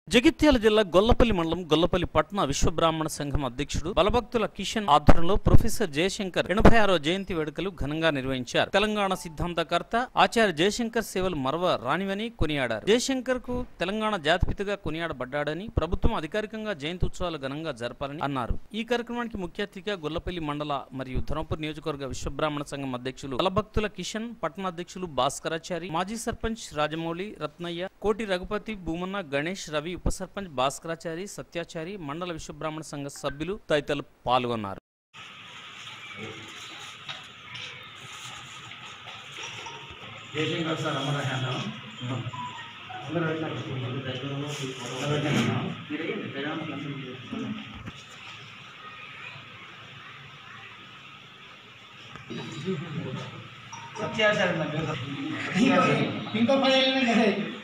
జగిత్యాల జిల్లా గొల్లపల్లి మండలం గొల్లపల్లి పట్న విశ్వబ్రాహ్మణ సంఘం అధ్యక్షుడు బలభక్తుల కిషన్ ఆధ్వర్యంలో ప్రొఫెసర్ జయశంకర్ ఎనభై ఆరో జయంతి వేడుకలు ఘనంగా నిర్వహించారు తెలంగాణ సిద్ధాంతకర్త ఆచార్య జయశంకర్ సేవలు మరవ రానివని కొనియాడారు జయశంకర్ కు తెలంగాణ జాతిపితగా కొనియాడబడ్డాడని ప్రభుత్వం అధికారికంగా జయంతి ఉత్సవాలు ఘనంగా జరపాలని అన్నారు ఈ కార్యక్రమానికి ముఖ్య అతిథిగా గొల్లపల్లి మండల మరియు ధర్మపురి నియోజకవర్గ విశ్వబ్రాహ్మణ సంఘం అధ్యక్షులు బలభక్తుల కిషన్ పట్టణ అధ్యక్షులు భాస్కరాచారి మాజీ సర్పంచ్ రాజమౌళి రత్నయ్య కోటి రఘుపతి భూమన్న గణేష్ రవి ఉప సర్పంచ్ భాస్కరాచారి సత్యాచారి మండల విశ్వబ్రాహ్మణ సంఘ సభ్యులు తదితరులు పాల్గొన్నారు జయశంకర్ సార్ అమర హ్యాండ్ అందరూ సత్యాచారం నా పేరు సత్యాచారం. ఇంకో పది ఏళ్ళనే కదా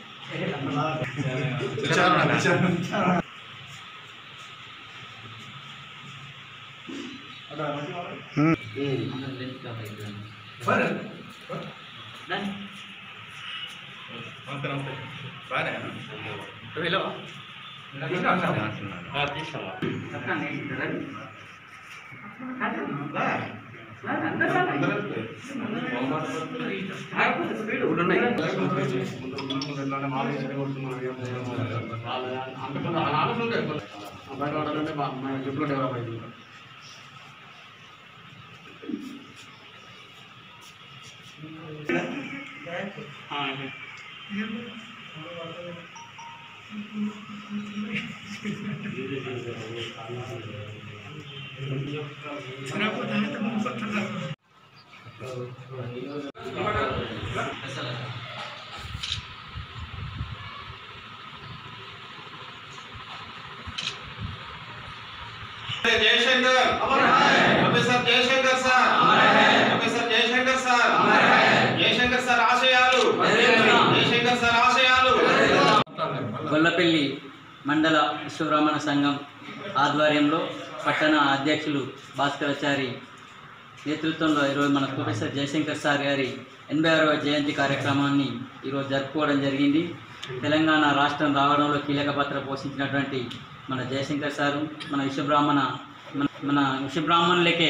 Jayashankar professor Jayashankar sir professor Jayashankar sir Jayashankar sir ఆశయాలు జయశంకర్ సార్ ఆశయాలు గొల్లపల్లి మండల విశ్వబ్రాహ్మణ సంఘం ఆధ్వర్యంలో పట్టణ అధ్యక్షులు భాస్కరాచారి నేతృత్వంలో ఈరోజు మన ప్రొఫెసర్ జయశంకర్ సార్ గారి ఎనభై ఆరవ జయంతి కార్యక్రమాన్ని ఈరోజు జరుపుకోవడం జరిగింది తెలంగాణ రాష్ట్రం రావడంలో కీలక పాత్ర పోషించినటువంటి మన జయశంకర్ సారు మన విశ్వబ్రాహ్మణ మన మన విశ్వబ్రాహ్మణులకే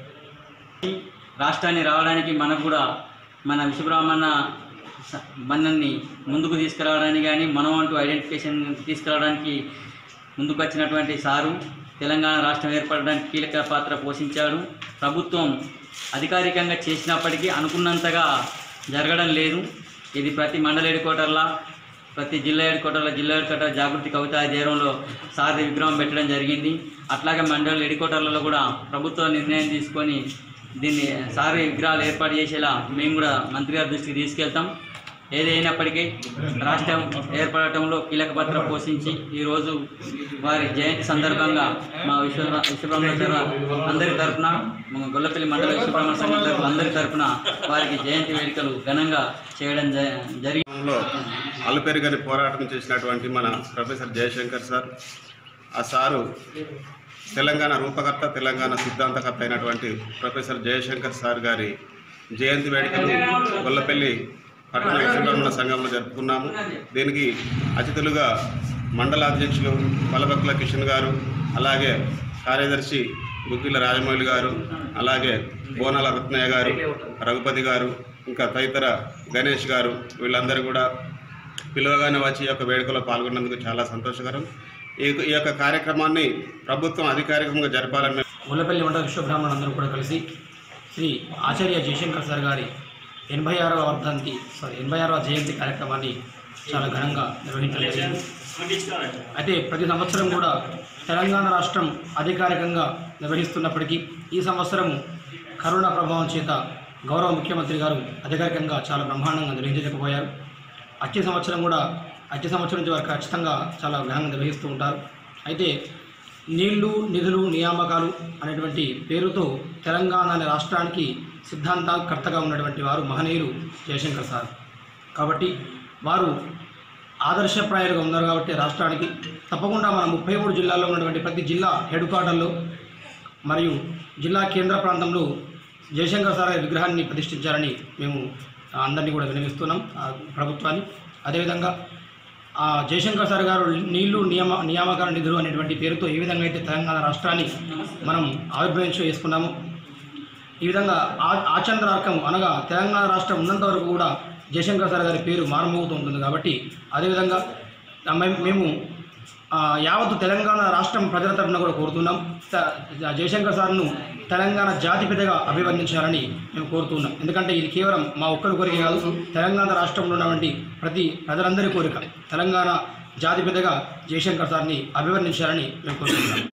రాష్ట్రాన్ని రావడానికి మనకు కూడా మన విశ్వబ్రాహ్మణ స- మనల్ని ముందుకు తీసుకురావడానికి కానీ మనం అంటూ ఐడెంటిఫికేషన్ తీసుకురావడానికి ముందుకు వచ్చినటువంటి సారు తెలంగాణ రాష్ట్రం ఏర్పడడానికి కీలక పాత్ర పోషించాడు ప్రభుత్వం అధికారికంగా చేసినప్పటికీ అనుకున్నంతగా జరగడం లేదు ఇది ప్రతి మండల హెడ్ క్వార్టర్లా ప్రతి జిల్లా హెడ్ క్వార్టర్లో జిల్లా హెడ్ క్వార్టర్ జాగృతి కవిత ఆధ్వర్యంలో సారథి విగ్రహం పెట్టడం జరిగింది అట్లాగే మండల హెడ్ క్వార్టర్లలో కూడా ప్రభుత్వం నిర్ణయం తీసుకొని దీన్ని సారీ విగ్రహాలు ఏర్పాటు చేసేలా మేము కూడా మంత్రి గారి దృష్టికి తీసుకెళ్తాం ఏదైనప్పటికీ రాష్ట్రం ఏర్పడటంలో కీలక పాత్ర పోషించి ఈరోజు వారి జయంతి సందర్భంగా మా విశ్వ విశ్వబ్రహ్మణ సేవ అందరి తరపున మా గొల్లపల్లి మండల విశ్వబ్రహ్మణ సంఘం తరపున అందరి తరపున వారికి జయంతి వేడుకలు ఘనంగా చేయడం జ- జరిగి లో అలుపెరుగని పోరాటం చేసినటువంటి మన ప్రొఫెసర్ జయశంకర్ సార్ ఆ సారు తెలంగాణ రూపకర్త తెలంగాణ సిద్ధాంతకర్త అయినటువంటి ప్రొఫెసర్ జయశంకర్ సార్ గారి జయంతి వేడుకలు గొల్లపల్లి పట్టణ విశ్వబ్రహ్మణ సంఘంలో జరుపుకున్నాము దీనికి అతిథులుగా మండల అధ్యక్షులు బలభక్తుల కిషన్ గారు అలాగే కార్యదర్శి గుగ్గిల రాజమౌళి గారు అలాగే బోనాల రత్నయ్య గారు రఘుపతి గారు ఇంకా తదితర గణేష్ గారు వీళ్ళందరూ కూడా పిలువగానే వచ్చి ఈ యొక్క వేడుకలో పాల్గొన్నందుకు చాలా సంతోషకరం ఈ ఈ యొక్క కార్యక్రమాన్ని ప్రభుత్వం అధికారికంగా జరపాలని మేము ముల్లపల్లి మండల విశ్వబ్రాహ్మణులందరూ కూడా కలిసి శ్రీ ఆచార్య జయశంకర్ సార్ గారి ఎనభై ఆరవ వర్ధంతి సారీ ఎనభై ఆరవ జయంతి కార్యక్రమాన్ని చాలా ఘనంగా నిర్వహించడం జరిగింది అయితే ప్రతి సంవత్సరం కూడా తెలంగాణ రాష్ట్రం అధికారికంగా నిర్వహిస్తున్నప్పటికీ ఈ సంవత్సరం కరోనా ప్రభావం చేత గౌరవ ముఖ్యమంత్రి గారు అధికారికంగా చాలా బ్రహ్మాండంగా నిర్వహించలేకపోయారు వచ్చే సంవత్సరం కూడా వచ్చే సంవత్సరం నుంచి వారు ఖచ్చితంగా చాలా ఘనంగా నిర్వహిస్తూ ఉంటారు అయితే నీళ్లు నిధులు నియామకాలు అనేటువంటి పేరుతో తెలంగాణ అనే రాష్ట్రానికి సిద్ధాంతకర్తగా ఉన్నటువంటి వారు మహనీయులు జయశంకర్ సార్ కాబట్టి వారు ఆదర్శప్రాయాలుగా ఉన్నారు కాబట్టి రాష్ట్రానికి తప్పకుండా మన ముప్పై మూడు జిల్లాల్లో ఉన్నటువంటి ప్రతి జిల్లా హెడ్ క్వార్టర్లో మరియు జిల్లా కేంద్ర ప్రాంతంలో జయశంకర్ సార్ గారి విగ్రహాన్ని ప్రతిష్ఠించాలని మేము అందరినీ కూడా వినిపిస్తున్నాం ఆ ప్రభుత్వాన్ని అదేవిధంగా ఆ జయశంకర్ సార్ గారు నీళ్లు నియమ నియామకాల నిధులు అనేటువంటి పేరుతో ఏ విధంగా అయితే తెలంగాణ రాష్ట్రాన్ని మనం ఆవిర్భవించ చేసుకున్నాము ఈ విధంగా ఆ ఆచంద్రార్కం అనగా తెలంగాణ రాష్ట్రం ఉన్నంత వరకు కూడా జయశంకర్ సార్ గారి పేరు మారుమోగుతూ ఉంటుంది కాబట్టి అదేవిధంగా ఆ, మేము- మేము ఆ, యావత్తు తెలంగాణ రాష్ట్రం ప్రజల తరఫున కూడా కోరుతున్నాం త- జయశంకర్ సార్ను తెలంగాణ జాతిపితగా అభివర్ణించాలని మేము కోరుతున్నాం ఎందుకంటే ఇది కేవలం మా ఒక్కరి కోరిక కాదు తెలంగాణ రాష్ట్రంలో ఉన్నటువంటి ప్రతి ప్రజలందరి కోరిక తెలంగాణ జాతిపితగా జయశంకర్ సార్ని అభివర్ణించాలని మేము కోరుతున్నాం